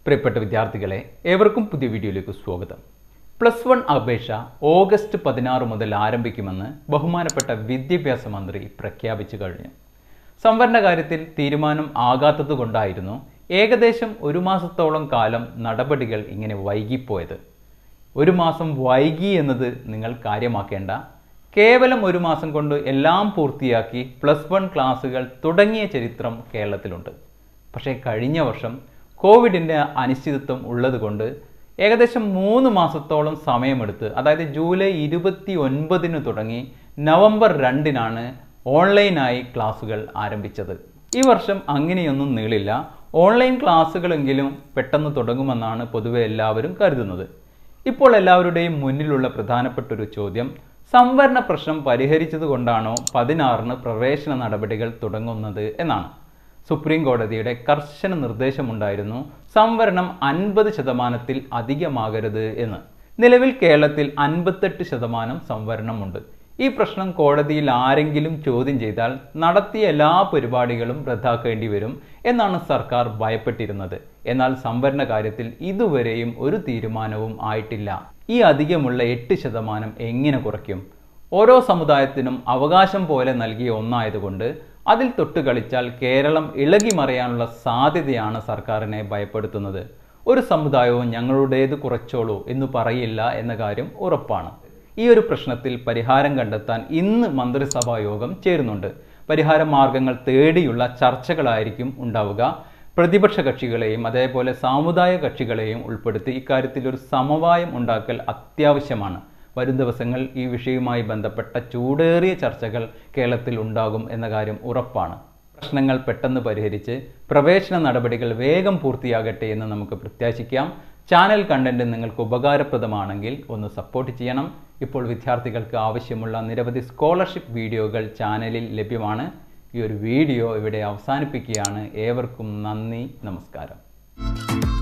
പ്രിയപ്പെട്ട വിദ്യാർത്ഥികളെ ഏവർക്കും പുതിയ വീഡിയോയിലേക്ക് സ്വാഗതം പ്ലസ് വൺ അപേക്ഷ ഓഗസ്റ്റ് പതിനാറ് മുതൽ ആരംഭിക്കുമെന്ന് ബഹുമാനപ്പെട്ട വിദ്യാഭ്യാസ മന്ത്രി പ്രഖ്യാപിച്ചു കഴിഞ്ഞു സംവരണ കാര്യത്തിൽ തീരുമാനം ആകാത്തത് കൊണ്ടായിരുന്നു ഏകദേശം ഒരു മാസത്തോളം കാലം നടപടികൾ ഇങ്ങനെ വൈകിപ്പോയത് ഒരു മാസം വൈകി എന്നത് നിങ്ങൾ കാര്യമാക്കേണ്ട കേവലം ഒരു മാസം കൊണ്ട് എല്ലാം പൂർത്തിയാക്കി പ്ലസ് വൺ ക്ലാസ്സുകൾ തുടങ്ങിയ ചരിത്രം കേരളത്തിലുണ്ട് പക്ഷേ കഴിഞ്ഞ വർഷം കോവിഡിൻ്റെ അനിശ്ചിതത്വം ഉള്ളതുകൊണ്ട് ഏകദേശം മൂന്ന് മാസത്തോളം സമയമെടുത്ത് അതായത് ജൂലൈ ഇരുപത്തി ഒൻപതിന് തുടങ്ങി നവംബർ രണ്ടിനാണ് ഓൺലൈനായി ക്ലാസ്സുകൾ ആരംഭിച്ചത് ഈ വർഷം അങ്ങനെയൊന്നും നീളില്ല ഓൺലൈൻ ക്ലാസ്സുകളെങ്കിലും പെട്ടെന്ന് തുടങ്ങുമെന്നാണ് പൊതുവെ എല്ലാവരും കരുതുന്നത് ഇപ്പോൾ എല്ലാവരുടെയും മുന്നിലുള്ള പ്രധാനപ്പെട്ട ഒരു ചോദ്യം സംവരണ പ്രശ്നം പരിഹരിച്ചത് കൊണ്ടാണോ പതിനാറിന് പ്രവേശന നടപടികൾ തുടങ്ങുന്നത് എന്നാണ് സുപ്രീം കോടതിയുടെ കർശന നിർദ്ദേശമുണ്ടായിരുന്നു സംവരണം അൻപത് ശതമാനത്തിൽ അധികമാകരുത് എന്ന് നിലവിൽ കേരളത്തിൽ അൻപത്തെട്ട് ശതമാനം സംവരണമുണ്ട് ഈ പ്രശ്നം കോടതിയിൽ ആരെങ്കിലും ചോദ്യം ചെയ്താൽ നടത്തിയ എല്ലാ പരിപാടികളും റദ്ദാക്കേണ്ടി വരും എന്നാണ് സർക്കാർ ഭയപ്പെട്ടിരുന്നത് എന്നാൽ സംവരണ കാര്യത്തിൽ ഇതുവരെയും ഒരു തീരുമാനവും ആയിട്ടില്ല ഈ അധികമുള്ള എട്ട് ശതമാനം എങ്ങനെ കുറയ്ക്കും ഓരോ സമുദായത്തിനും അവകാശം പോലെ നൽകിയ ഒന്നായതുകൊണ്ട് അതിൽ തൊട്ട് കളിച്ചാൽ കേരളം ഇളകി മറിയാനുള്ള സാധ്യതയാണ് സർക്കാരിനെ ഭയപ്പെടുത്തുന്നത് ഒരു സമുദായവും ഞങ്ങളുടേത് കുറച്ചോളൂ എന്ന് പറയില്ല എന്ന കാര്യം ഉറപ്പാണ് ഈ ഒരു പ്രശ്നത്തിൽ പരിഹാരം കണ്ടെത്താൻ ഇന്ന് മന്ത്രിസഭാ യോഗം ചേരുന്നുണ്ട് പരിഹാര മാർഗങ്ങൾ തേടിയുള്ള ചർച്ചകളായിരിക്കും ഉണ്ടാവുക പ്രതിപക്ഷ കക്ഷികളെയും അതേപോലെ സാമുദായ കക്ഷികളെയും ഉൾപ്പെടുത്തി ഇക്കാര്യത്തിൽ ഒരു സമവായം ഉണ്ടാക്കൽ അത്യാവശ്യമാണ് വരും ദിവസങ്ങൾ ഈ വിഷയവുമായി ബന്ധപ്പെട്ട ചൂടേറിയ ചർച്ചകൾ കേരളത്തിൽ ഉണ്ടാകും എന്ന കാര്യം ഉറപ്പാണ് പ്രശ്നങ്ങൾ പെട്ടെന്ന് പരിഹരിച്ച് പ്രവേശന നടപടികൾ വേഗം പൂർത്തിയാകട്ടെ എന്ന് നമുക്ക് പ്രത്യാശിക്കാം ചാനൽ കണ്ടന്റ് നിങ്ങൾക്ക് ഉപകാരപ്രദമാണെങ്കിൽ ഒന്ന് സപ്പോർട്ട് ചെയ്യണം ഇപ്പോൾ വിദ്യാർത്ഥികൾക്ക് ആവശ്യമുള്ള നിരവധി സ്കോളർഷിപ്പ് വീഡിയോകൾ ചാനലിൽ ലഭ്യമാണ് ഈ ഒരു വീഡിയോ ഇവിടെ അവസാനിപ്പിക്കുകയാണ് ഏവർക്കും നന്ദി നമസ്കാരം